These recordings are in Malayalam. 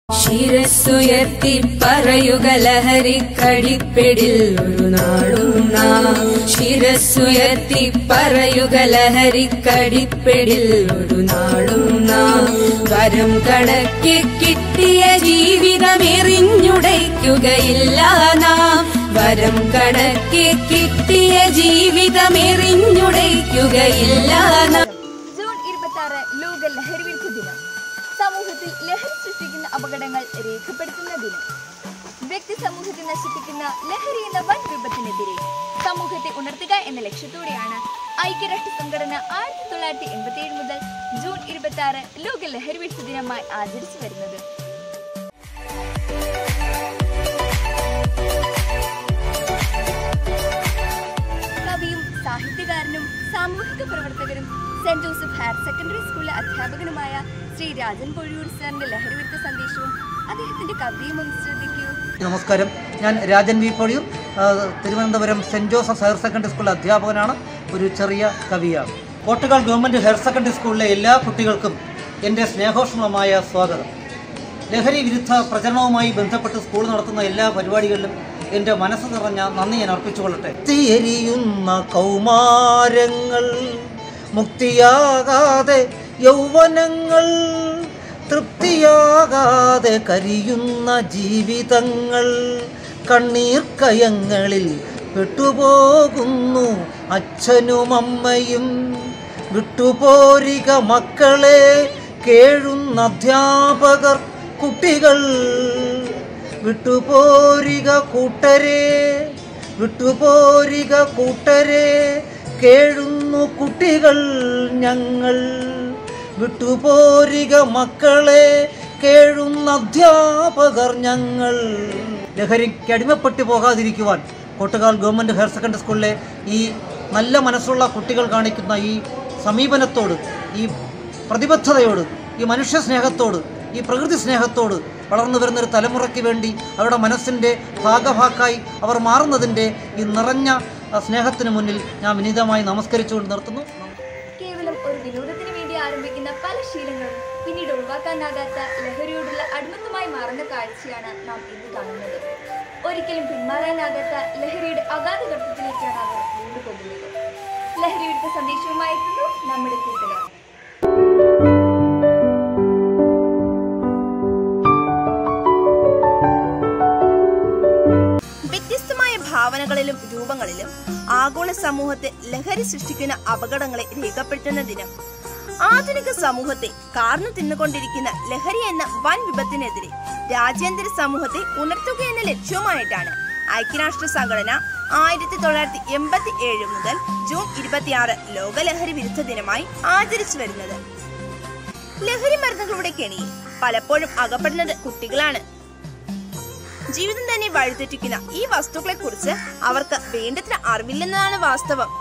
ശിരസ്സുയർത്തി പറയുക ലഹരിക്കടിപ്പിടിൽ ഒരു നാളും നാം ശിരസ്സുയർത്തി പറയുക ലഹരിക്കടിപ്പിടിൽ ഒരു നാളും നാം വരം കണക്കി കിട്ടിയ ജീവിതം എറിഞ്ഞുടയ്ക്കുകയില്ല നാം വരം കണക്കി കിട്ടിയ ജീവിതം എറിഞ്ഞുടയ്ക്കുകയില്ല നാം ജൂൺ ഇരുപത്തി ആറ് ലോക ലഹരി വിരുദ്ധ ദിനം സമൂഹത്തിൽ ലഹരി സൃഷ്ടിക്കുന്ന അപകടങ്ങൾ രേഖപ്പെടുത്തുന്ന ദിനം വ്യക്തി സമൂഹത്തെ നശിപ്പിക്കുന്ന ലഹരി എന്ന വൻ വിപത്തിനെതിരെ സമൂഹത്തെ ഉണർത്തുക എന്ന ലക്ഷ്യത്തോടെയാണ് ഐക്യരാഷ്ട്ര സംഘടന ആയിരത്തി തൊള്ളായിരത്തി എൺപത്തി ഏഴ് മുതൽ ജൂൺ ഇരുപത്തി ആറ് ലോക ലഹരി വിരുദ്ധ ദിനമായി ആചരിച്ചു വരുന്നത് കവിയും സാഹിത്യകാരനും സാമൂഹിക പ്രവർത്തകരും സെന്റ് ജോസഫ് ഹയർ സെക്കൻഡറി സ്കൂളിലെ അധ്യാപകനുമായ ശ്രീ രാജൻ പൊഴിയൂർ സാറിന്റെ ലഹരിവിരുദ്ധ സന്ദേശവും അദ്ദേഹത്തിന്റെ കവിതയും ഒന്ന് ശ്രദ്ധിക്കൂ നമസ്കാരം ഞാൻ രാജൻ വി പൊഴിയൂർ ആ, Thiruvananthapuram saint Joseph higher secondary സ്കൂളിലെ അധ്യാപകനാണ് ഒരു ചെറിയ കവിയാണ് കോട്ടുകാൽ ഗവൺമെൻറ് ഹയർ സെക്കൻഡറി സ്കൂളിലെ എല്ലാ കുട്ടികൾക്കും എൻ്റെ സ്നേഹോഷ്മമായ സ്വാഗതം ലഹരി വിരുദ്ധ പ്രചരണവുമായി ബന്ധപ്പെട്ട് സ്കൂൾ നടത്തുന്ന എല്ലാ പരിപാടികളിലും എൻ്റെ മനസ്സ് നിറഞ്ഞ നന്ദി ഞാൻ അർപ്പിച്ചുകൊള്ളട്ടെ തീരിയുന്ന കൗമാരങ്ങൾ മുക്തിയാകാതെ യൗവനങ്ങൾ തൃപ്തിയാകാതെ കരിയുന്ന ജീവിതങ്ങൾ കണ്ണീർ കയങ്ങളിൽ പെട്ടുപോകുന്നു അച്ഛനും അമ്മയും വിട്ടുപോരിക മക്കളെ കേഴുന്ന അധ്യാപകർ കുട്ടികൾ വിട്ടുപോരിക കൂട്ടരെ വിട്ടുപോരിക കൂട്ടരെ കേഴുന്നു കുട്ടികൾ ഞങ്ങൾ വിട്ടുപോരിക മക്കളെ കേഴുന്ന അധ്യാപകർ ഞങ്ങൾ ലഹരിക്ക് അടിമപ്പെട്ടു പോകാതിരിക്കുവാൻ കോട്ടുകാൽ ഗവൺമെൻറ് ഹയർ സെക്കൻഡറി സ്കൂളിലെ ഈ നല്ല മനസ്സുള്ള കുട്ടികൾ കാണിക്കുന്ന ഈ സമീപനത്തോട് ഈ പ്രതിബദ്ധതയോട് ഈ മനുഷ്യ സ്നേഹത്തോട് ഈ പ്രകൃതി സ്നേഹത്തോട് വളർന്നു വരുന്നൊരു തലമുറയ്ക്ക് വേണ്ടി അവരുടെ മനസ്സിൻ്റെ ഭാഗഭാക്കായി അവർ മാറുന്നതിൻ്റെ ഈ നിറഞ്ഞ ആ, സ്നേഹത്തിന് മുന്നിൽ ഞാൻ വിനീതമായി നമസ്കരിച്ചുകൊണ്ട് നിർത്തുന്നു കേവലം ഒരു വിനോദത്തിന് വേണ്ടി ആരംഭിക്കുന്ന പല ശീലങ്ങളും പിന്നീട് ഒഴിവാക്കാനാകാത്ത ലഹരിയോടുള്ള അടിമത്തമായി മാറുന്ന കാഴ്ചയാണ് നാം ഇന്ന് കാണുന്നത് ഒരിക്കലും പിന്മാറാനാകാത്ത ലഹരിയുടെ അഗാധ ഗർത്തത്തിലേക്കാണ് അവർ വീണ്ടുപോകുന്നത് ലഹരി വിരുദ്ധ സന്ദേശവുമായി എത്തുന്നു നമ്മുടെ കൂട്ടുകാർ വ്യത്യസ്തമായ ഭാവനകളിലും രൂപങ്ങളിലും ആഗോള സമൂഹത്തെ ലഹരി സൃഷ്ടിക്കുന്ന അപകടങ്ങളെ രേഖപ്പെടുത്തുന്ന ദിനം ആധുനിക സമൂഹത്തെ കാർന്നു തിന്നുകൊണ്ടിരിക്കുന്ന ലഹരി എന്ന വൻ വിപത്തിനെതിരെ രാജ്യാന്തര സമൂഹത്തെ ഉണർത്തുക എന്ന ലക്ഷ്യവുമായിട്ടാണ് ഐക്യരാഷ്ട്ര സംഘടന ആയിരത്തി തൊള്ളായിരത്തി എൺപത്തി ഏഴ് മുതൽ ജൂൺ ഇരുപത്തിയാറ് ലോക ലഹരി വിരുദ്ധ ദിനമായി ആചരിച്ചു വരുന്നത് ലഹരി മരുന്നുകളുടെ കെണിയിൽ പലപ്പോഴും അകപ്പെടുന്നത് കുട്ടികളാണ് ജീവിതം തന്നെ വഴിതെറ്റിക്കുന്ന ഈ വസ്തുക്കളെ കുറിച്ച് അവർക്ക് വേണ്ടത്ര അറിവില്ലെന്നതാണ് വാസ്തവം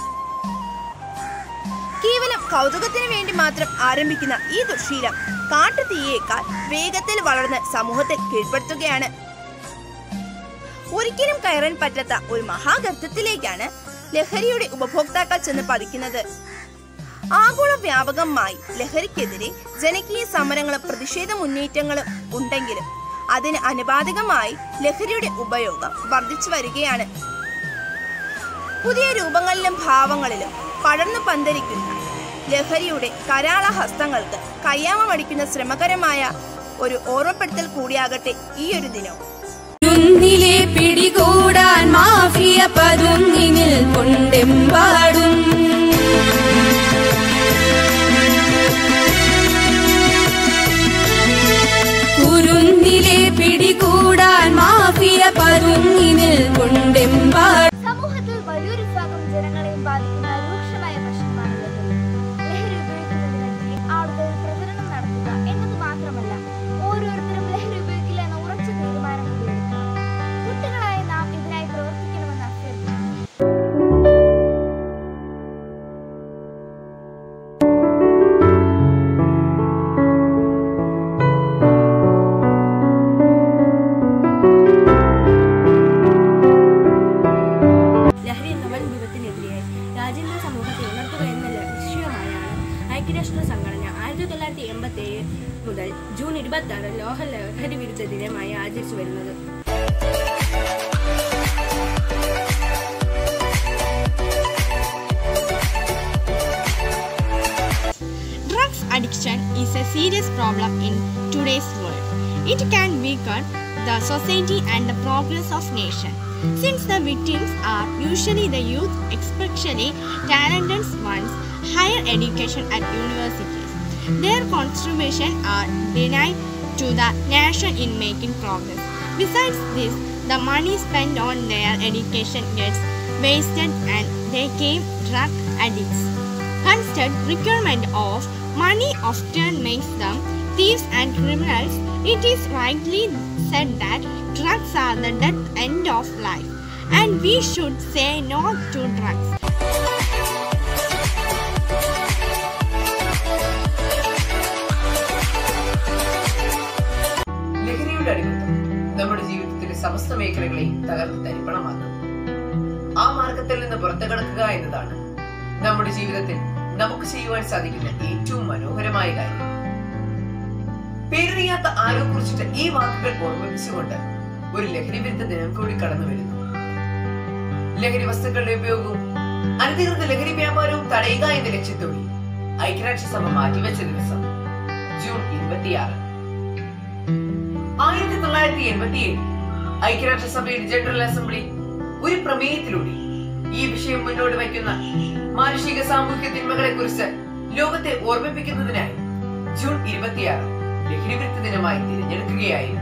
കേവലം കൗതുകത്തിന് വേണ്ടി മാത്രം ആരംഭിക്കുന്ന ഈ ദുശീലം കാട്ടുതീയേക്കാൾ വേഗത്തിൽ വളർന്ന് സമൂഹത്തിൽ കീഴ്പ്പെടുത്തുകയാണ് ഒരിക്കലും കയറാൻ പറ്റാത്ത ഒരു മഹാഗർത്തത്തിലേക്കാണ് ലഹരിയുടെ ഉപഭോക്താക്കൾ ചെന്ന് പതിക്കുന്നത് ആഗോള വ്യാപകമായി ലഹരിക്കെതിരെ ജനകീയ സമരങ്ങളും പ്രതിഷേധ മുന്നേറ്റങ്ങളും ഉണ്ടെങ്കിലും അതിന് അനുപാതികമായി ലഹരിയുടെ ഉപയോഗം വർദ്ധിച്ചു വരികയാണ് പുതിയ രൂപങ്ങളിലും ഭാവങ്ങളിലും പടർന്നു പന്തലിക്കുന്ന ലഹരിയുടെ കരാള ഹസ്തങ്ങൾക്ക് കയ്യാമടിക്കുന്ന ശ്രമകരമായ ഒരു ഓർമ്മപ്പെടുത്തൽ കൂടിയാകട്ടെ ഈ ഒരു ദിനം കുന്നിലെ പിടികൂടാൻ മാഫിയ പതുങ്ങി നിൽക്കൊണ്ടെമ്പാടും കുരുന്നിലെ പിടികൂടാൻ മാഫിയ പതുങ്ങി നിൽക്കൊണ്ടെമ്പാടും സമൂഹത്തിൽ വലിയൊരു വിഭാഗം ജനങ്ങളെയും ബാധിക്കുന്ന രൂക്ഷമായ പ്രശ്നമാണ് ലഹരി ലഹരി ഉപയോഗിക്കുന്നതിനെതിരെ ആളുകൾ പ്രചരണം നടത്തുക എന്നത് മാത്രമല്ല ഓരോരുത്തരും ലഹരി ഉപയോഗിക്കില്ല എന്ന ഉറച്ച തീരുമാനം കൂടി എടുക്കണം കുട്ടികളായ നാം ഇതിനായി പ്രവർത്തിക്കണമെന്ന് അഭ്യർത്ഥിക്കുന്നു ലഹരി വിരുദ്ധ ദിനമായി ആചരിച്ചു വരുന്നത് Drugs addiction is a serious problem in today's world. It can weaken the society and the progress of nation. Since the victims are usually the youth, especially talented ones, higher education at universities, their contribution are denied to the nation in making progress. Besides this, the money spent on their education gets wasted and they become drug addicts. Constant requirement of money often makes them thieves and criminals. It is rightly said that drugs are the death end of life, and we should say no to drugs. ലഹരിയുടെ അടിമത്തം നമ്മുടെ ജീവിതത്തിലെ സമസ്ത മേഖലകളെയും തകർത്ത് തരിപ്പണമാക്കും ആ മാർഗത്തിൽ നിന്ന് പുറത്തു കടക്കുക എന്നതാണ് നമ്മുടെ ജീവിതത്തിൽ നമുക്ക് ചെയ്യുവാൻ സാധിക്കുന്ന ഏറ്റവും മനോഹരമായ കാര്യം പേരറിയാത്ത ആരോ കുറിച്ചിട്ട് ഈ വാക്കുകൾ ഓർമ്മിപ്പിച്ചുകൊണ്ട് ഒരു ലഹരി വിരുദ്ധ ദിനം കൂടി കടന്നു വരുന്നു ലഹരി വസ്തുക്കളുടെ ഉപയോഗവും അനധികൃത ലഹരി വ്യാപാരവും തടയുക എന്ന ലക്ഷ്യത്തോടെ ഐക്യരാഷ്ട്രസഭ മാറ്റിവെച്ച ദിവസം ജൂൺ ഇരുപത്തിയാറ് ആയിരത്തി തൊള്ളായിരത്തി എൺപത്തി ഏഴ് ഐക്യരാഷ്ട്രസഭയുടെ ജനറൽ അസംബ്ലി ഒരു പ്രമേയത്തിലൂടെ ഈ വിഷയം മുന്നോട്ട് വയ്ക്കുന്ന മാനുഷിക സാമൂഹ്യ തിന്മകളെ കുറിച്ച് ലോകത്തെ ഓർമ്മിപ്പിക്കുന്നതിനായി ജൂൺ ഇരുപത്തിയാറ് ലഹരി വിരുദ്ധ ദിനമായി തിരഞ്ഞെടുക്കുകയായിരുന്നു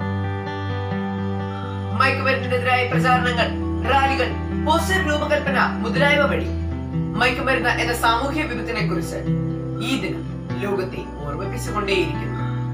മയക്കുമരുന്നിനെതിരായ പ്രചാരണങ്ങൾ റാലികൾ പോസ്റ്റർ രൂപകൽപ്പന മുതലായവ വഴി മയക്കുമരുന്ന് എന്ന സാമൂഹ്യ വിപത്തിനെ കുറിച്ച് ഈ ദിനം ലോകത്തെ ഓർമ്മിപ്പിച്ചുകൊണ്ടേയിരിക്കുന്നു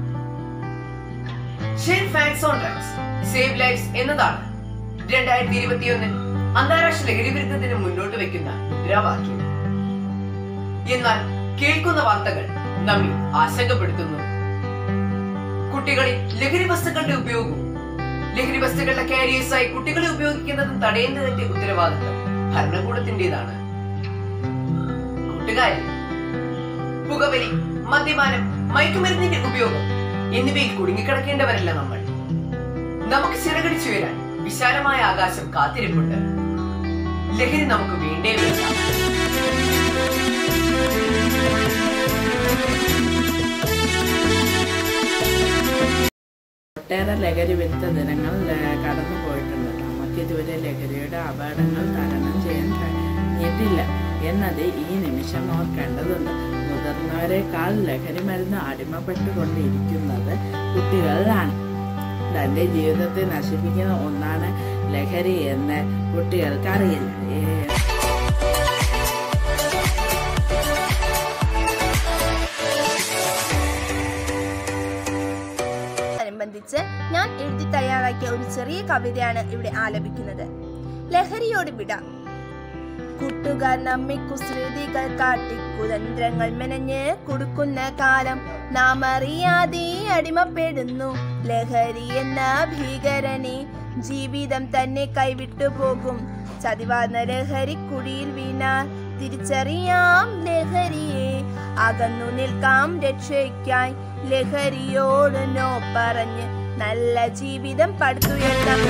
share facts on drugs save lives എന്നതാണ് രണ്ടായിരത്തി ഇരുപത്തിയൊന്നിൽ അന്താരാഷ്ട്ര ലഹരി വിരുദ്ധത്തിന് മുന്നോട്ട് വെക്കുന്ന മുദ്രാവാക്യം എന്നാൽ കേൾക്കുന്ന വാർത്തകൾ നമ്മെ ആശങ്കപ്പെടുത്തുന്നു കുട്ടികളിൽ ലഹരി വസ്തുക്കളുടെ ഉപയോഗവും ലഹരി വസ്തുക്കളുടെ കാരിയേഴ്സായി കുട്ടികളെ ഉപയോഗിക്കുന്നതും തടയുന്നതിന്റെ ഉത്തരവാദിത്തം ഭരണകൂടത്തിന്റേതാണ് കൂട്ടുകാരി പുകവലി മദ്യപാനം മയക്കുമരുന്നിന്റെ ഉപയോഗം എന്നിവയിൽ കുടുങ്ങിക്കിടക്കേണ്ടവരല്ല നമ്മൾ നമുക്ക് ചിറകടിച്ചു വരാൻ വിശാലമായ ആകാശം കാത്തിരിപ്പുണ്ട് ലഹരി നമുക്ക് വേണ്ടേ വേണ്ട ഒട്ടേറെ ലഹരി വിരുദ്ധ ദിനങ്ങൾ ഏഹ്, കടന്നു പോയിട്ടുണ്ട് നമുക്ക് ഇതുവരെ ലഹരിയുടെ അപകടങ്ങൾ തരണം ചെയ്യാൻ കഴിഞ്ഞിട്ടില്ല എന്നത് ഈ നിമിഷം ഓർക്കേണ്ടതുണ്ട് മുതിർന്നവരെക്കാൾ ലഹരി മരുന്ന് അടിമപ്പെട്ടുകൊണ്ടിരിക്കുന്നത് കുട്ടികളിലാണ് തൻ്റെ ജീവിതത്തെ നശിപ്പിക്കുന്ന ഒന്നാണ് ലഹരി എന്ന് കുട്ടികൾക്കറിയില്ല ഏ- അനുബന്ധിച്ച് ഞാൻ എഴുതി തയ്യാറാക്കിയ ഒരു ചെറിയ കവിതയാണ് ഇവിടെ ആലപിക്കുന്നത് ലഹരിയോട് വിട കൂട്ടുകാർ നമ്മെ കുസൃതികൾ കാട്ടി കുതന്ത്രങ്ങൾ മെനഞ്ഞ് കൊടുക്കുന്ന കാലം നാം അറിയാതെ അടിമപ്പെടുന്നു ലഹരി എന്ന ഭീകരനെ ജീവിതം തന്നെ കൈവിട്ടു പോകും ചതിവാർന്ന ലഹരി കുടിയിൽ വീണാൽ തിരിച്ചറിയാം ലഹരിയെ അകന്നു നിൽക്കാം രക്ഷയ്ക്കായി ലഹരിയോട് നോ പറഞ്ഞ് നല്ല ജീവിതം പടുത്തുയർത്താം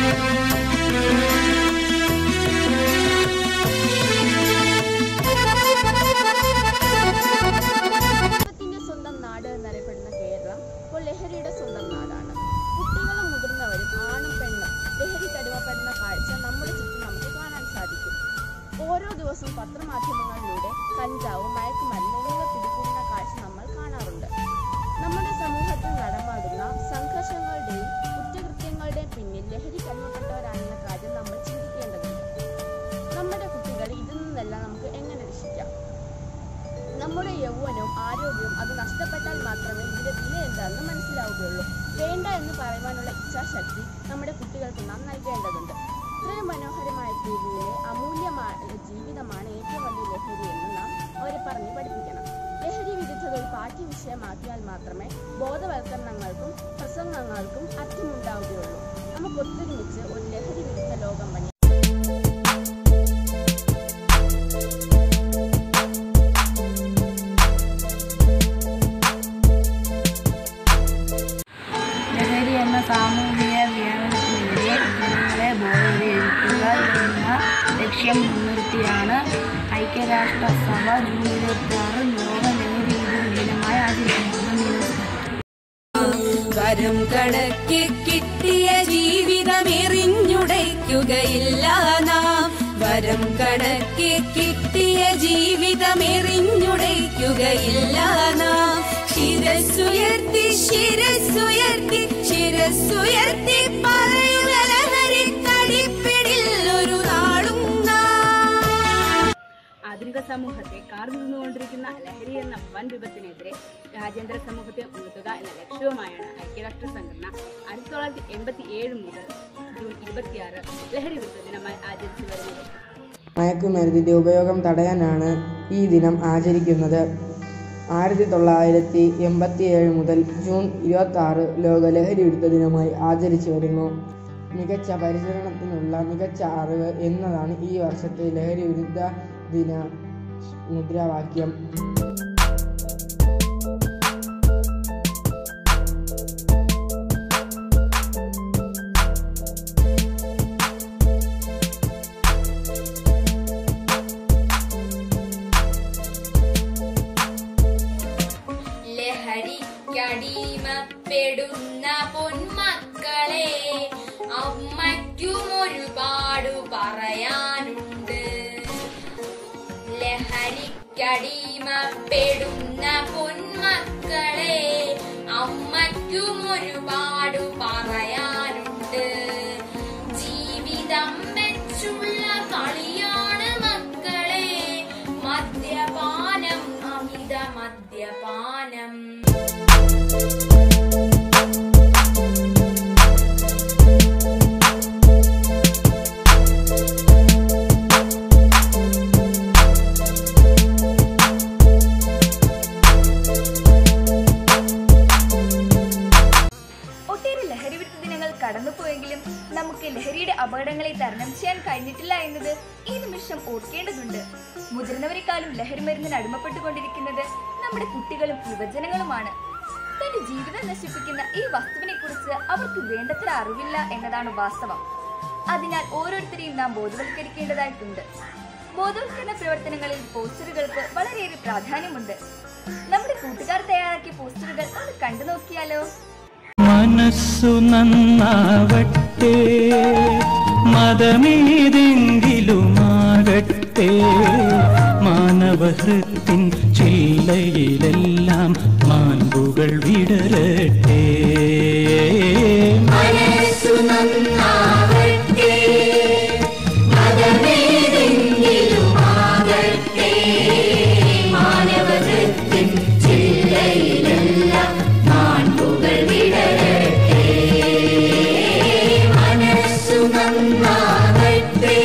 കേരളത്തിന്റെ സ്വന്തം നാട് എന്നറിയപ്പെടുന്ന കേരളം ഇപ്പോൾ ലഹരിയുടെ സ്വന്തം നാടാണ് കുട്ടികളും മുതിർന്നവരും ആണും പെണ്ണും ലഹരിക്ക് അടിമപ്പെടുന്ന കാഴ്ച നമ്മുടെ ചുറ്റും നമുക്ക് കാണാൻ സാധിക്കും ഓരോ ദിവസവും പത്രമാധ്യമങ്ങളിലൂടെ കഞ്ചാവും മയക്കുമരുന്ന് എന്നിവ പിടികൂടുന്ന കാഴ്ച നമ്മൾ കാണാറുണ്ട് നമ്മുടെ സമൂഹത്തിൽ നടമാടുന്ന സംഘർഷങ്ങളുടെയും കുറ്റകൃത്യങ്ങളുടെയും പിന്നിൽ ലഹരിക്ക് അടിമപ്പെട്ടവരാണെന്ന കാര്യം നമ്മൾ ചിന്തിക്കേണ്ടതുണ്ട് നമ്മുടെ കുട്ടികളെ ഇതിൽ നിന്നെല്ലാം നമുക്ക് എങ്ങനെ രക്ഷിക്കാം നമ്മുടെ യൗവനവും ആരോഗ്യവും അത് നഷ്ടപ്പെട്ടാൽ മാത്രമേ ഇതിന്റെ വില എന്താണെന്ന് മനസ്സിലാവുകയുള്ളൂ വേണ്ട എന്ന് പറയുവാനുള്ള ഇച്ഛാശക്തി നമ്മുടെ കുട്ടികൾക്ക് നാം നൽകേണ്ടതുണ്ട് ഇത്രയും മനോഹരമായ ഭൂമിയിലെ അമൂല്യമായ ജീവിതമാണ് ഏറ്റവും വലിയ ലഹരി എന്ന് നാം അവരെ പറഞ്ഞ് പഠിപ്പിക്കണം ലഹരി വിരുദ്ധത ഒരു പാഠ്യ വിഷയമാക്കിയാൽ മാത്രമേ ബോധവൽക്കരണങ്ങൾക്കും പ്രസംഗങ്ങൾക്കും അർത്ഥമുണ്ടാവുകയുള്ളൂ നമുക്ക് ഒത്തൊരുമിച്ച് ഒരു ലഹരി വിരുദ്ധ ലോകം പണി ലഹരി സാമൂഹിക വ്യാപനത്തിനെതിരെ ജനങ്ങളെ ബോധവൽക്കരിക്കുക എന്ന ലക്ഷ്യം മുൻനിർത്തിയാണ് ഐക്യരാഷ്ട്രസഭ ജൂൺ ഇരുപത്തി ആറ് ലോക ലഹരി വിരുദ്ധ ദിനമായി ആചരിക്കുന്നത് വരം കണക്ക് കിട്ടിയ ജീവിതം എറിഞ്ഞുടയ്ക്കുകയില്ല നാം വരം കണക്ക് കിട്ടിയ ജീവിതം എറിഞ്ഞുടയ്ക്കുകയില്ല നാം ശിരസുയർത്തി ശിരസുയർത്തി ശിരസുയർത്തി പറയുക ലഹരി കടിപ്പിടിൽ ഒരു നാളും നാം ആധുനിക സമൂഹത്തെ കാർന്നു നിന്നുകൊണ്ടിരിക്കുന്ന ലഹരി എന്ന വൻ വിപത്തിനെതിരെ രാജ്യാന്തര സമൂഹത്തെ ഉണർത്തുക എന്ന ലക്ഷ്യവുമായാണ് ഐക്യരാഷ്ട്ര സംഘടന ആയിരത്തി തൊള്ളായിരത്തി എൺപത്തി ഏഴ് മുതൽ ജൂൺ ഇരുപത്തിയാറ് ലഹരി വിരുദ്ധ ദിനമായി ആചരിച്ചു വരുന്നത് മയക്കുമരുന്നിൻ്റെ ഉപയോഗം തടയാനാണ് ഈ ദിനം ആചരിക്കുന്നത് ആയിരത്തി തൊള്ളായിരത്തി എൺപത്തി ഏഴ് മുതൽ ജൂൺ ഇരുപത്തി ആറ് ലോക ലഹരി വിരുദ്ധ ദിനമായി ആചരിച്ചു വരുന്നു മികച്ച പരിചരണത്തിനുള്ള മികച്ച അറിവ് എന്നതാണ് ഈ വർഷത്തെ ലഹരി വിരുദ്ധ ദിന മുദ്രാവാക്യം ലഹരിക്കടിമപ്പെടുന്ന പൊന്മക്കളെ അമ്മയ്ക്കും ഒരുപാട് പറയാനുണ്ട് ലഹരിക്കടിമപ്പെടുന്ന പൊന്മക്കളെ അമ്മയ്ക്കും ഒരുപാട് പറയാനുണ്ട് ജീവിതം വെച്ചുള്ള കളിയാണ് മക്കളെ മദ്യപാനം അമിത മദ്യപാനം ഒട്ടേറെ ലഹരി വിരുദ്ധ ദിനങ്ങൾ കടന്നുപോയെങ്കിലും നമുക്ക് ലഹരിയുടെ അപകടങ്ങളെ തരണം ചെയ്യാൻ കഴിഞ്ഞിട്ടില്ല എന്നത് ഈ നിമിഷം ഓർക്കേണ്ടതുണ്ട് മുതിർന്നവരെക്കാളും ലഹരി മരുന്നിന് അടിമപ്പെട്ടുകൊണ്ടിരിക്കുന്നത് നമ്മുടെ കുട്ടികളും യുവജനങ്ങളുമാണ് തന്റെ ജീവിതം നശിപ്പിക്കുന്ന ഈ വസ്തുവിനെ കുറിച്ച് അവർക്ക് വേണ്ടത്ര അറിവില്ല എന്നതാണ് വാസ്തവം അതിനാൽ ഓരോരുത്തരെയും നാം ബോധവൽക്കരിക്കേണ്ടതായിട്ടുണ്ട് ബോധവൽക്കരണ പ്രവർത്തനങ്ങളിൽ പോസ്റ്ററുകൾക്ക് വളരെയേറെ പ്രാധാന്യമുണ്ട് നമ്മുടെ കൂട്ടുകാർ തയ്യാറാക്കിയ പോസ്റ്ററുകൾ ഒന്ന് കണ്ടു നോക്കിയാലോ മനസ്സു നന്നാവട്ടെ മതമേതെങ്കിലുമാകട്ടെ മാനവഹൃത്തിൻ ചില്ലയിലെല്ലാം മാൻപുകൾ വിടരട്ടെ മനസ്സു നന്നാവട്ടെ മതമേതെങ്കിലുമാകട്ടെ മാനവകൃത്തിൻ ചില്ലയിലെല്ലാം മാൺപുകൾ വിടരട്ടെ മനസ്സു നന്നാവട്ടെ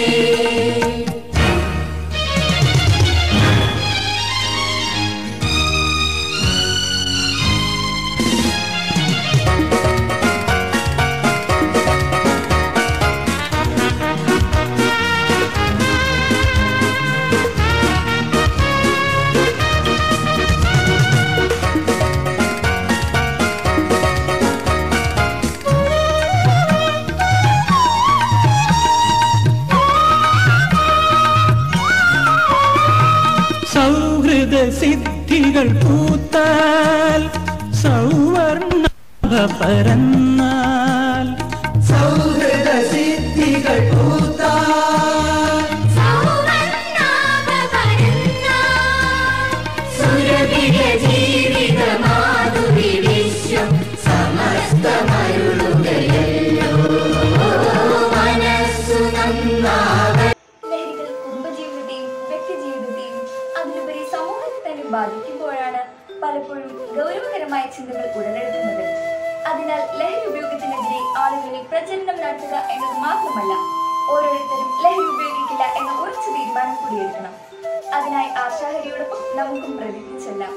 സൗഹൃദ സിദ്ധികൾ പൂത്താൽ സൗവർണ പരന്നാൽ സൗഹൃദ സിദ്ധികൾ സുരഭിര ജീവിത മാധുരി വിശ്വം സമസ്തമരുളുകയല്ലോ മനസ്സു നന്നാവട്ടെ ലഹരികൾ കുടുംബജീവിതത്തെയും വ്യക്തിജീവിതത്തെയും അതിലുപരി സമൂഹത്തെ തന്നെ ബാധിക്കുമ്പോഴാണ് പലപ്പോഴും ഗൗരവകരമായ ചിന്തകൾ ഉടലെടുക്കുന്നത് അതിനാൽ ലഹരി ഉപയോഗത്തിനെതിരെ ആളുകളിൽ പ്രചരണം നടത്തുക എന്നത് മാത്രമല്ല ഓരോരുത്തരും ലഹരി ഉപയോഗിക്കില്ല എന്ന ഉറച്ച തീരുമാനം കൂടിയെടുക്കണം അതിനായി ആശാഹരിയോടൊപ്പം നമുക്കും പ്രതിജ്ഞിച്ചെല്ലാം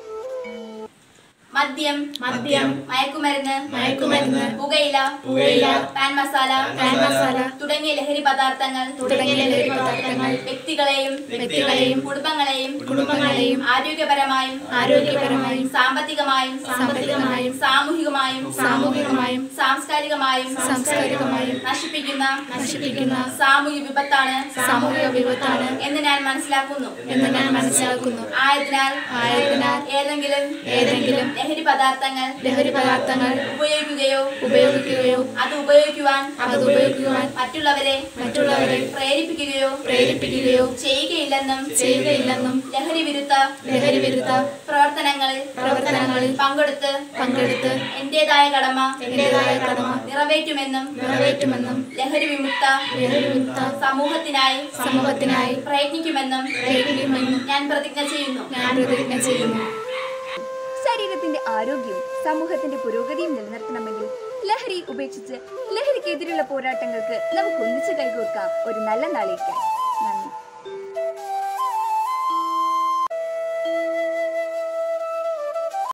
മദ്യം മദ്യം, മയക്കുമരുന്ന് മയക്കുമരുന്ന്, പുകയില പുകയില, പാൻ മസാല പാൻ മസാല, തുടങ്ങിയ ലഹരി പദാർത്ഥങ്ങൾ തുടങ്ങിയ ലഹരി പദാർത്ഥങ്ങൾ വ്യക്തികളെയും വ്യക്തികളെയും, കുടുംബങ്ങളെയും കുടുംബങ്ങളെയും, ആരോഗ്യപരമായും ആരോഗ്യപരമായും, സാമ്പത്തികമായും സാമ്പത്തികമായും, സാമൂഹികമായും സാമൂഹികമായും, സാമൂഹികമായും സാംസ്കാരികമായും സാംസ്കാരികമായും നശിപ്പിക്കുന്ന നശിപ്പിക്കുന്ന സാമൂഹ്യ വിപത്താണ് സാമൂഹിക വിപത്താണ് എന്ന് ഞാൻ മനസ്സിലാക്കുന്നു എന്ന് ഞാൻ മനസ്സിലാക്കുന്നു ആയതിനാൽ ആയതിനാൽ ഏതെങ്കിലും ഏതെങ്കിലും ലഹരി പദാർത്ഥങ്ങൾ ലഹരി പദാർത്ഥങ്ങൾ ഉപയോഗിക്കുകയോ ഉപയോഗിക്കുകയോ അത് ഉപയോഗിക്കുവാൻ അത് ഉപയോഗിക്കുവാൻ മറ്റുള്ളവരെ മറ്റുള്ളവരെ പ്രേരിപ്പിക്കുകയോ പ്രേരിപ്പിക്കുകയോ ചെയ്യുകയില്ലെന്നും ചെയ്യുകയില്ലെന്നും ലഹരി വിരുദ്ധ ലഹരി വിരുദ്ധ പ്രവർത്തനങ്ങളിൽ പ്രവർത്തനങ്ങളിൽ പങ്കെടുത്ത് പങ്കെടുത്ത് എന്റേതായ കടമ എന്റേതായ കടമ നിറവേറ്റുമെന്നും നിറവേറ്റുമെന്നും ലഹരി വിമുക്ത ലഹരി വിമുക്ത സമൂഹത്തിനായി സമൂഹത്തിനായി പ്രയത്നിക്കുമെന്നും പ്രയത്നിക്കുമെന്നും ഞാൻ പ്രതിജ്ഞ ചെയ്യുന്നു ഞാൻ പ്രതിജ്ഞ ചെയ്യുന്നു ശരീരത്തിന്റെ ആരോഗ്യവും സമൂഹത്തിന്റെ പുരോഗതിയും നിലനിർത്തണമെങ്കിൽ ലഹരി ഉപേക്ഷിച്ച് ലഹരിക്കെതിരെയുള്ള പോരാട്ടങ്ങൾക്ക് നമുക്ക് ഒന്നിച്ച് കൈകോർക്കാം ഒരു നല്ല നാളേക്കായി